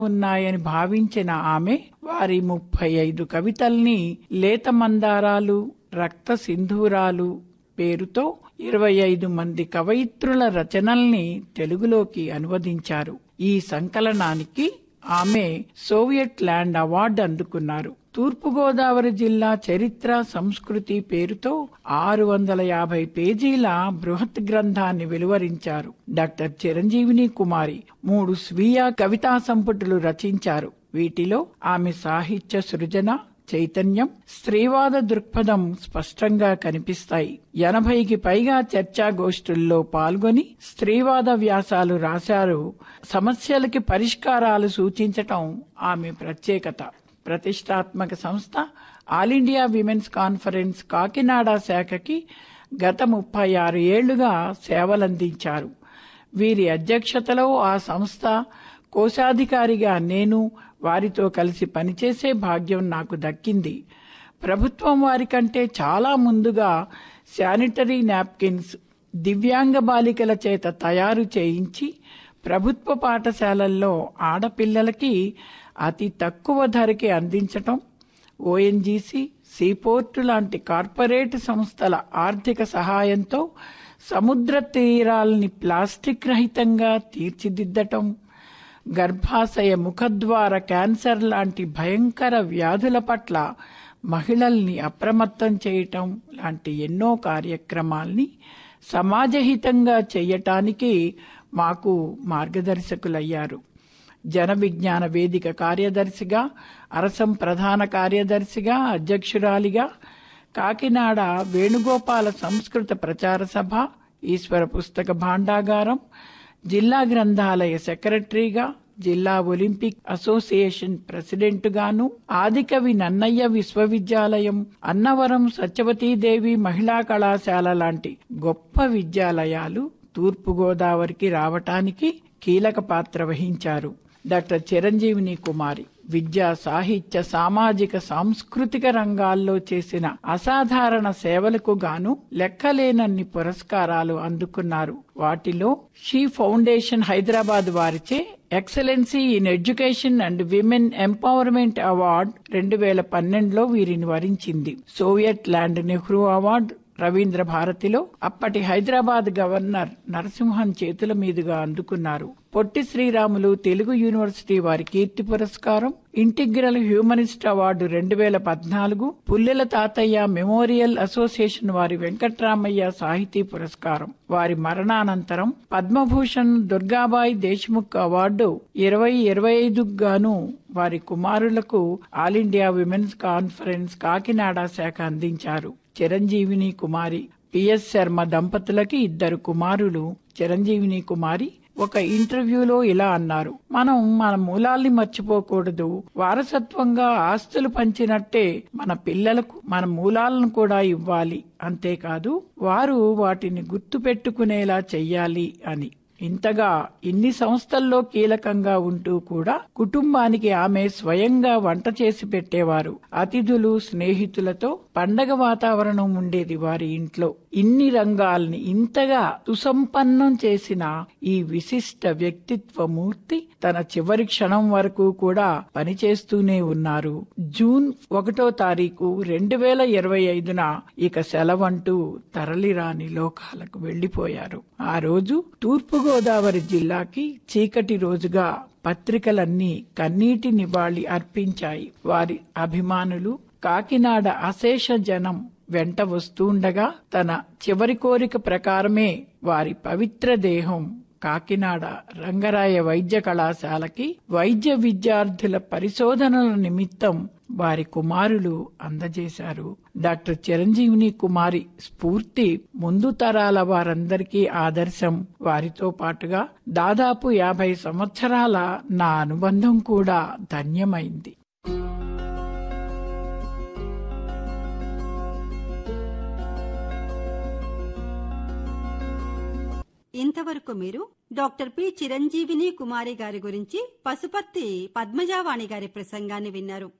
ఉన్నాయని భావించిన ఆమె వారి ముప్పై ఐదు కవితల్ని లేత మందారాలు రక్త సింధూరాలు పేరుతో ఇరవై ఐదు మంది కవయిత్రుల రచనల్ని తెలుగులోకి అనువదించారు ఈ సంకలనానికి ఆమె సోవియట్ ల్యాండ్ అవార్డు అందుకున్నారు తూర్పుగోదావరి జిల్లా చరిత్ర సంస్కృతి పేరుతో ఆరు వందల యాభై పేజీల బృహత్ గ్రంథాన్ని వెలువరించారు డాక్టర్ చిరంజీవిని కుమారి మూడు స్వీయ కవితా సంపుటులు రచించారు వీటిలో ఆమె సాహిత్య సృజన చైతన్యం స్త్రీవాద దృక్పథం స్పష్టంగా కనిపిస్తాయి ఎనభైకి పైగా చర్చాగోష్ఠుల్లో పాల్గొని స్త్రీవాద వ్యాసాలు రాశారు సమస్యలకి పరిష్కారాలు సూచించటం ఆమె ప్రత్యేకత ప్రతిష్టాత్మక సంస్థ all India women's conference Kakinada శాఖకి గత ముప్పై ఆరు ఏళ్లుగా సేవలందించారు వీరి అధ్యక్షతలో ఆ సంస్థ కోశాధికారిగా నేను వారితో కలిసి పనిచేసే భాగ్యం నాకు దక్కింది ప్రభుత్వం వారి కంటే చాలా ముందుగా శానిటరీ నాప్కిన్స్ దివ్యాంగ బాలికల చేత తయారు చేయించి ప్రభుత్వ పాఠశాలల్లో ఆడపిల్లలకి అతి తక్కువ ధరకి అందించటం ఓఎన్జీసీ సీపోర్టు లాంటి కార్పొరేట్ సంస్థల ఆర్థిక సహాయంతో సముద్ర తీరాల్ని ప్లాస్టిక్ రహితంగా తీర్చిదిద్దటం గర్భాశయ ముఖద్వార క్యాన్సర్ లాంటి భయంకర వ్యాధుల పట్ల మహిళల్ని అప్రమత్తం చేయటం లాంటి ఎన్నో కార్యక్రమాల్ని సమాజహితంగా చేయటానికి మాకు మార్గదర్శకులయ్యారు జన విజ్ఞాన వేదిక కార్యదర్శిగా అరసం ప్రధాన కార్యదర్శిగా అధ్యక్షురాలిగా కాకినాడ వేణుగోపాల సంస్కృత ప్రచార సభ ఈశ్వర పుస్తక భాండాగారం జిల్లా గ్రంథాలయ సెక్రటరీగా జిల్లా ఒలింపిక్ అసోసియేషన్ ప్రెసిడెంట్ గాను ఆదికవి నన్నయ్య విశ్వవిద్యాలయం అన్నవరం సత్యవతీదేవి మహిళా కళాశాల లాంటి గొప్ప విద్యాలయాలు తూర్పుగోదావరికి రావటానికి కీలక పాత్ర వహించారు డాక్టర్ చిరంజీవిని కుమారి విద్యా సాహిత్య సామాజిక సాంస్కృతిక రంగాల్లో చేసిన అసాధారణ సేవలకు గాను లెక్కలేనన్ని పురస్కారాలు అందుకున్నారు వాటిలో షీ ఫౌండేషన్ హైదరాబాద్ వారిచే excellency in education and women empowerment award రెండు వేల పన్నెండులో వీరిని వరించింది Soviet land Nehru award Ravindra భారతిలో అప్పటి హైదరాబాద్ గవర్నర్ నరసింహన్ చేతుల మీదుగా అందుకున్నారు పొట్టి శ్రీరాములు తెలుగు యూనివర్సిటీ వారి కీర్తి పురస్కారం ఇంటిగ్రల్ హ్యూమనిస్ట్ అవార్డు రెండు వేల పద్నాలుగు పుల్లెల తాతయ్య మెమోరియల్ అసోసియేషన్ వారి వెంకట్రామయ్య సాహితీ పురస్కారం వారి మరణానంతరం పద్మభూషణ్ దుర్గాబాయి దేశ్ముఖ్ అవార్డు ఇరవై ఇరవై ఐదుకు గాను వారి కుమారులకు all India women's conference Kakinada శాఖ అందించారు చిరంజీవిని కుమారి పిఎస్ శర్మ దంపతులకి ఇద్దరు కుమారులు చిరంజీవిని కుమారి ఒక ఇంటర్వ్యూలో ఇలా అన్నారు మనం మన మూలాల్ని మర్చిపోకూడదు వారసత్వంగా ఆస్తులు పంచినట్టే మన పిల్లలకు మన మూలాలను కూడా ఇవ్వాలి అంతేకాదు వారు వాటిని గుర్తు పెట్టుకునేలా చెయ్యాలి అని ఇంతగా ఇన్ని సంస్థల్లో కీలకంగా ఉంటూ కూడా కుటుంబానికి ఆమె స్వయంగా వంట చేసి పెట్టేవారు అతిథులు స్నేహితులతో పండగ వాతావరణం ఉండేది వారి ఇంట్లో ఇన్ని రంగాల్ని ఇంతగా సుసంపన్నం చేసిన ఈ విశిష్ట వ్యక్తిత్వ మూర్తి తన చివరి క్షణం వరకు కూడా పనిచేస్తూనే ఉన్నారు జూన్ ఒకటో తారీఖు రెండు వేల ఇరవై ఐదున ఇక సెలవంటూ తరలిరాని లోకాలకు వెళ్లిపోయారు ఆ రోజు తూర్పుగోదావరి జిల్లాకి చీకటి రోజుగా పత్రికలన్నీ కన్నీటి నివాళి అర్పించాయి వారి అభిమానులు కాకినాడ అశేష జనం వెంట వస్తుండగా తన చివరి కోరిక ప్రకారమే వారి పవిత్ర దేహం కాకినాడ రంగరాయ వైద్య కళాశాలకి వైద్య విద్యార్థుల పరిశోధనల నిమిత్తం వారి కుమారులు అందజేశారు డాక్టర్ చిరంజీవిని కుమారి స్ఫూర్తి ముందు తరాల వారందరికీ ఆదర్శం వారితో పాటుగా దాదాపు యాభై సంవత్సరాల నా అనుబంధం కూడా ధన్యమైంది ఇంతవరకు మీరు డాక్టర్ పి చిరంజీవిని కుమారి గారి గురించి పశుపర్తి పద్మజావాణి గారి ప్రసంగాన్ని విన్నారు